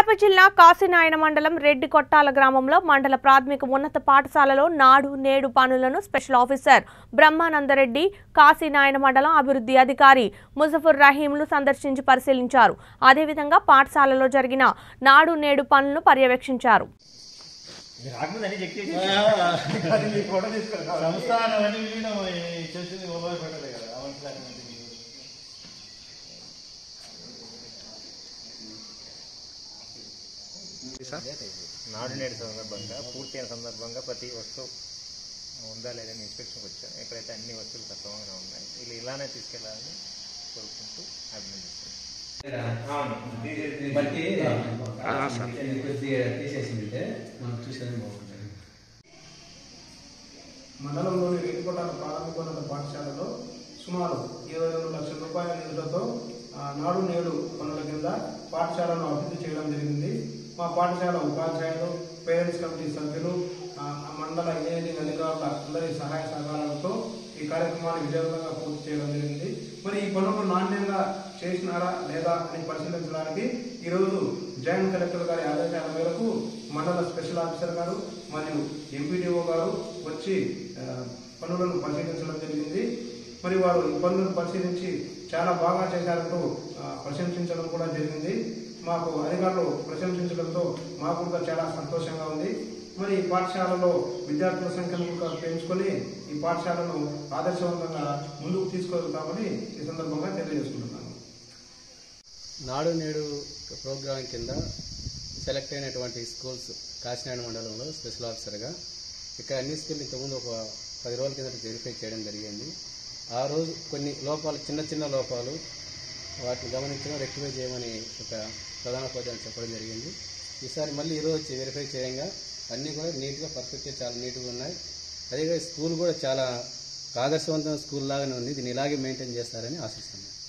కడప జిల్లా కాశీనాయన మండలం రెడ్డి కొట్టాల గ్రామంలో మండల ప్రాథమిక ఉన్నత పాఠశాలలో నాడు నేడు పనులను స్పెషల్ ఆఫీసర్ బ్రహ్మానందరెడ్డి కాశీనాయన మండలం అభివృద్ధి అధికారి ముజఫర్ రహీంలు సందర్శించి పరిశీలించారు అదేవిధంగా పాఠశాలలో జరిగిన నాడు నేడు పనులను పర్యవేక్షించారు మీరు రాకముందు అన్ని చెక్ చేసి సంస్థానం అన్ని విలీనం అయ్యి చేసింది మొబైల్ పెట్టలే కదా అవంతా అటువంటి మీరు. నాడు నేడు సందర్భంగా పూర్తయిన సందర్భంగా ప్రతి వస్తువు ఉందా లేదని ఇన్స్పెక్షన్కి వచ్చాను ఎక్కడైతే అన్ని వస్తువులు సక్రమంగా ఉన్నాయి వీళ్ళు ఇలానే తీసుకెళ్లాలని కోరుకుంటూ అభినందిస్తున్నాను బట్టి కొద్దిగా తీసేసిందంటే మనం చూసేది బాగుంటుంది మండలంలోని రేణికోట ప్రాథమికోన్నత పాఠశాలలో సుమారు ఇరవై రెండు లక్షల రూపాయల నిధులతో ఆ, నాడు నేడు పనుల కింద పాఠశాలను అభివృద్ధి చేయడం జరిగింది మా పాఠశాల ఉపాధ్యాయులు పేరెంట్స్ కమిటీ సభ్యులు ఆ, ఆ మండల ఇంజనీరింగ్ అధికారుల అందరి సహాయ సహకారాలతో ఈ కార్యక్రమాన్ని విజయవంతంగా పూర్తి చేయడం జరిగింది మరి ఈ పనులు నాణ్యంగా చేసినారా లేదా అని పరిశీలించడానికి ఈరోజు జాయింట్ కలెక్టర్ గారి ఆదేశాల మేరకు మండల స్పెషల్ ఆఫీసర్ గారు మరియు ఎంపీడీఓ గారు వచ్చి ఆ, పనులను పరిశీలించడం జరిగింది మరి వారు ఈ పనులను పరిశీలించి చాలా బాగా చేశారంటూ ఆ, ప్రశంసించడం కూడా జరిగింది మాకు అధికారులు ప్రశంసించడంతో మాకు కూడా చాలా సంతోషంగా ఉంది మరి ఈ పాఠశాలలో విద్యార్థుల సంఖ్యను కూడా పెంచుకొని ఈ పాఠశాలను ఆదర్శవంతంగా ముందుకు తీసుకెళ్తామని ఈ సందర్భంగా తెలియజేసుకుంటున్నాను నాడు నేడు ప్రోగ్రాం కింద సెలెక్ట్ అయినటువంటి స్కూల్స్ కాశీనాడు మండలంలో స్పెషల్ ఆఫీసర్గా ఇక్కడ అన్ని స్కూల్ ఇంతకుముందు ఒక పది రోజుల కింద వెరిఫై చేయడం జరిగింది ఆ రోజు కొన్ని లోపాలు చిన్న చిన్న లోపాలు వాటిని గమనించడం రెక్టిఫై చేయమని ఒక ప్రధానోపాధ్యాయులు చెప్పడం జరిగింది ఈసారి మళ్ళీ ఈరోజు వచ్చి వెరిఫై చేయంగా అన్నీ కూడా నీట్గా పర్ఫెక్ట్గా చాలా నీట్గా ఉన్నాయి అదేవిధంగా స్కూల్ కూడా చాలా ఆదర్శవంతమైన స్కూల్ లాగానే ఉంది దీన్ని ఇలాగే మెయింటైన్ చేస్తారని ఆశిస్తున్నాను